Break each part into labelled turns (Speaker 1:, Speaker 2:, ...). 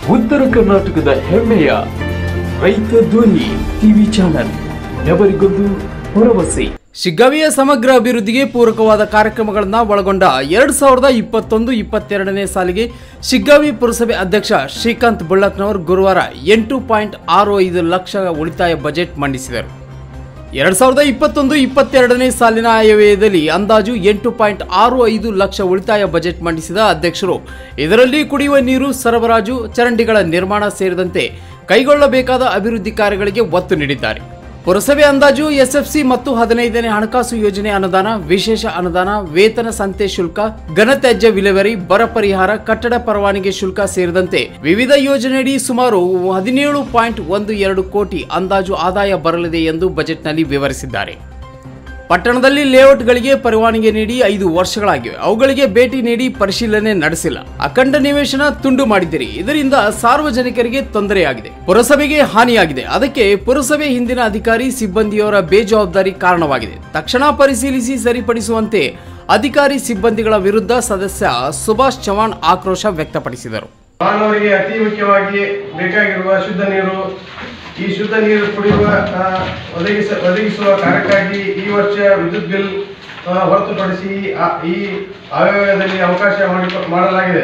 Speaker 1: ಉತ್ತರ ಕರ್ನಾಟಕದ ಹೆಮ್ಮೆಯ ರೈತ ಧ್ವನಿ ಟಿವಿ ಚಾನಲ್ ఎవరిಗೊಂದು ಭರವಸೆ
Speaker 2: ಶಿಗ್ಗಾವಿಯ ಸಮಗ್ರ ಅಭಿವೃದ್ಧಿಗೆ ಪೂರಕವಾದ ಕಾರ್ಯಕ್ರಮಗಳನ್ನು ಒಳಗೊಂಡ ಎರಡ್ ಸಾವಿರದ ಇಪ್ಪತ್ತೊಂದು ಇಪ್ಪತ್ತೆರಡನೇ ಸಾಲಿಗೆ ಶಿಗ್ಗಾವಿ ಪುರಸಭೆ ಅಧ್ಯಕ್ಷ ಶ್ರೀಕಾಂತ್ ಬುಳ್ಳತ್ನವರು ಗುರುವಾರ ಎಂಟು ಪಾಯಿಂಟ್ ಆರು ಐದು ಲಕ್ಷ ಉಳಿತಾಯ ಬಜೆಟ್ ಮಂಡಿಸಿದರು ಎರಡ್ ಸಾವಿರದ ಇಪ್ಪತ್ತೊಂದು ಇಪ್ಪತ್ತೆರಡನೇ ಸಾಲಿನ ಆಯವ್ಯಯದಲ್ಲಿ ಅಂದಾಜು ಎಂಟು ಪಾಯಿಂಟ್ ಆರು ಐದು ಲಕ್ಷ ಉಳಿತಾಯ ಬಜೆಟ್ ಮಂಡಿಸಿದ ಅಧ್ಯಕ್ಷರು ಇದರಲ್ಲಿ ಕುಡಿಯುವ ನೀರು ಸರಬರಾಜು ಚರಂಡಿಗಳ ನಿರ್ಮಾಣ ಸೇರಿದಂತೆ ಕೈಗೊಳ್ಳಬೇಕಾದ ಅಭಿವೃದ್ಧಿ ಕಾರ್ಯಗಳಿಗೆ ಒತ್ತು ನೀಡಿದ್ದಾರೆ ಪುರಸಭೆ ಅಂದಾಜು ಎಸ್ಎಫ್ಸಿ ಮತ್ತು ಹದಿನೈದನೇ ಹಣಕಾಸು ಯೋಜನೆ ಅನುದಾನ ವಿಶೇಷ ಅನುದಾನ ವೇತನ ಸಂತೆ ಶುಲ್ಕ ಘನತ್ಯಾಜ್ಯ ವಿಲೇವಾರಿ ಬರ ಪರಿಹಾರ ಕಟ್ಟಡ ಪರವಾನಗಿ ಶುಲ್ಕ ಸೇರಿದಂತೆ ವಿವಿಧ ಯೋಜನೆಯಡಿ ಸುಮಾರು ಹದಿನೇಳು ಪಾಯಿಂಟ್ ಒಂದು ಎರಡು ಕೋಟಿ ಅಂದಾಜು ಆದಾಯ ಬರಲಿದೆ ಎಂದು ಬಜೆಟ್ನಲ್ಲಿ ವಿವರಿಸಿದ್ದಾರೆ ಪಟ್ಟಣದಲ್ಲಿ ಲೇಔಟ್ಗಳಿಗೆ ಪರವಾನಗಿ ನೀಡಿ ಐದು ವರ್ಷಗಳಾಗಿವೆ ಅವುಗಳಿಗೆ ಭೇಟಿ ನೀಡಿ ಪರಿಶೀಲನೆ ನಡೆಸಿಲ್ಲ ಅಖಂಡ ನಿವೇಶನ ತುಂಡು ಮಾಡಿದ್ದೀರಿ ಇದರಿಂದ ಸಾರ್ವಜನಿಕರಿಗೆ ತೊಂದರೆಯಾಗಿದೆ ಪುರಸಭೆಗೆ ಹಾನಿಯಾಗಿದೆ ಅದಕ್ಕೆ ಪುರಸಭೆ ಹಿಂದಿನ ಅಧಿಕಾರಿ ಸಿಬ್ಬಂದಿಯವರ ಬೇಜವಾಬ್ದಾರಿ ಕಾರಣವಾಗಿದೆ ತಕ್ಷಣ ಪರಿಶೀಲಿಸಿ ಸರಿಪಡಿಸುವಂತೆ ಅಧಿಕಾರಿ ಸಿಬ್ಬಂದಿಗಳ ವಿರುದ್ಧ ಸದಸ್ಯ ಸುಭಾಷ್ ಚವಾಣ್ ಆಕ್ರೋಶ ವ್ಯಕ್ತಪಡಿಸಿದರು
Speaker 3: ಮಾನವರಿಗೆ ಅತಿ ಮುಖ್ಯವಾಗಿ ಬೇಕಾಗಿರುವ ಶುದ್ಧ ನೀರು ಈ ಶುದ್ಧ ನೀರು ಕುಡಿಯುವ ಆ, ಒದಗಿಸ ಒದಗಿಸುವ ಕಾರ್ಯಕ್ಕಾಗಿ ಈ ವರ್ಷ ವಿದ್ಯುತ್ ಬಿಲ್ ಆ, ಹೊರತುಪಡಿಸಿ ಆ- ಈ ಆಯವ್ಯಯದಲ್ಲಿ ಅವಕಾಶ ಮಾಡಿ ಮಾಡಲಾಗಿದೆ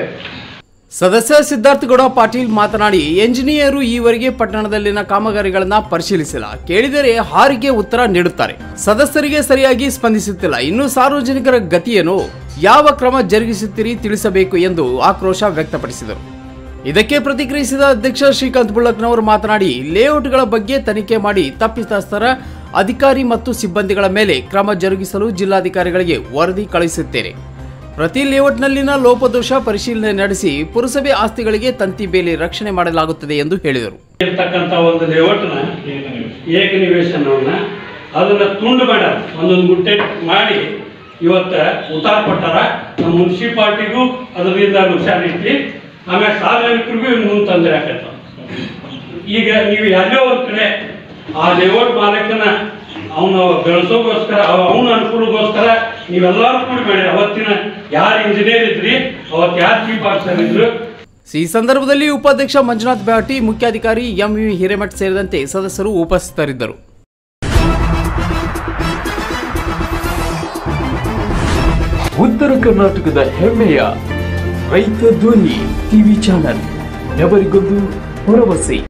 Speaker 2: ಸದಸ್ಯ ಸಿದ್ಧಾರ್ಥಗೌಡ ಪಾಟೀಲ್ ಮಾತನಾಡಿ ಎಂಜಿನಿಯರು ಈವರೆಗೆ ಪಟ್ಟಣದಲ್ಲಿನ ಕಾಮಗಾರಿಗಳನ್ನ ಪರಿಶೀಲಿಸಿಲ್ಲ ಕೇಳಿದರೆ ಹಾರಿಗೆ ಉತ್ತರ ನೀಡುತ್ತಾರೆ ಸದಸ್ಯರಿಗೆ ಸರಿಯಾಗಿ ಸ್ಪಂದಿಸುತ್ತಿಲ್ಲ ಇನ್ನು ಸಾರ್ವಜನಿಕರ ಗತಿಯೇನು ಯಾವ ಕ್ರಮ ಜರುಗಿಸುತ್ತೀರಿ ತಿಳಿಸಬೇಕು ಎಂದು ಆಕ್ರೋಶ ವ್ಯಕ್ತಪಡಿಸಿದರು ಇದಕ್ಕೆ ಪ್ರತಿಕ್ರಿಯಿಸಿದ ಅಧ್ಯಕ್ಷ ಶ್ರೀಕಾಂತ್ ಬುಳ್ಳಕ್ನವರು ಮಾತನಾಡಿ ಲೇಔಟ್ಗಳ ಬಗ್ಗೆ ತನಿಖೆ ಮಾಡಿ ತಪ್ಪಿತಸ್ಥರ ಅಧಿಕಾರಿ ಮತ್ತು ಸಿಬ್ಬಂದಿಗಳ ಮೇಲೆ ಕ್ರಮ ಜರುಗಿಸಲು ಜಿಲ್ಲಾಧಿಕಾರಿಗಳಿಗೆ ವರದಿ ಕಳುಹಿಸುತ್ತೇನೆ ಪ್ರತಿ ಲೇಔಟ್ನಲ್ಲಿನ ಲೋಪದೋಷ ಪರಿಶೀಲನೆ ನಡೆಸಿ ಪುರಸಭೆ ಆಸ್ತಿಗಳಿಗೆ ತಂತಿ ಬೇಲಿ ರಕ್ಷಣೆ ಮಾಡಲಾಗುತ್ತದೆ ಎಂದು ಹೇಳಿದರು
Speaker 4: ಇರ್ತಕ್ಕಂಥ ಒಂದು ಲೇಔಟ್ನ ಏಕ ನಿವೇಶನವನ್ನ ಅದನ್ನ ತುಂಡು ಬೇಡ ಒಂದೊಂದು ಗುಟ್ಟೆ ಮಾಡಿ ಇವತ್ತ ಉತ್ತಾರ ಕೊಟ್ಟಾರ ನಮ್ಮ ಮುನ್ಸಿಪಾಲ್ಟಿಗೂ ಅದರಿಂದ ನುಕ್ಸಾನ್ ಐತಿ ಆಮೇಲೆ ಸಾರ್ವಜನಿಕರಿಗೂ ಮುಂದೆ ತೊಂದರೆ ಆಕತ್ತ ಈಗ ನೀವು ಎಲ್ಲೋ ಒಂದ್ ಕಡೆ ಆ ಲೇಔಟ್ ಮಾಲಕನ ಅವನು ಬೆಳೆಸೋಗೋಸ್ಕರ ಅವನ ಅನುಕೂಲಗೋಸ್ಕರ ನೀವೆಲ್ಲರೂ ಕೂಡಿ ಮಾಡಿ ಅವತ್ತಿನ ಯಾರು ಇಂಜಿನಿಯರ್ ಇದ್ರಿ ಅವತ್ತು ಯಾರು ಚೀಫ್ ಆಫೀಸರ್ ಇದ್ರು
Speaker 2: ಈ ಸಂದರ್ಭದಲ್ಲಿ ಉಪಾಧ್ಯಕ್ಷ ಮಂಜುನಾಥ್ ಬ್ಯಾಟಿ ಮುಖ್ಯಾಧಿಕಾರಿ ಎಂವಿ ಹಿರೇಮಠ್ ಸೇರಿದಂತೆ ಸದಸ್ಯರು ಉಪಸ್ಥಿತರಿದ್ದರು
Speaker 1: ಉತ್ತರ ಕರ್ನಾಟಕದ ಹೆಮ್ಮೆಯ ರೈತ ಧ್ವನಿ ಟಿವಿ ಚಾನಲ್ ఎవరిಗೊಂದು ಭರವಸೆ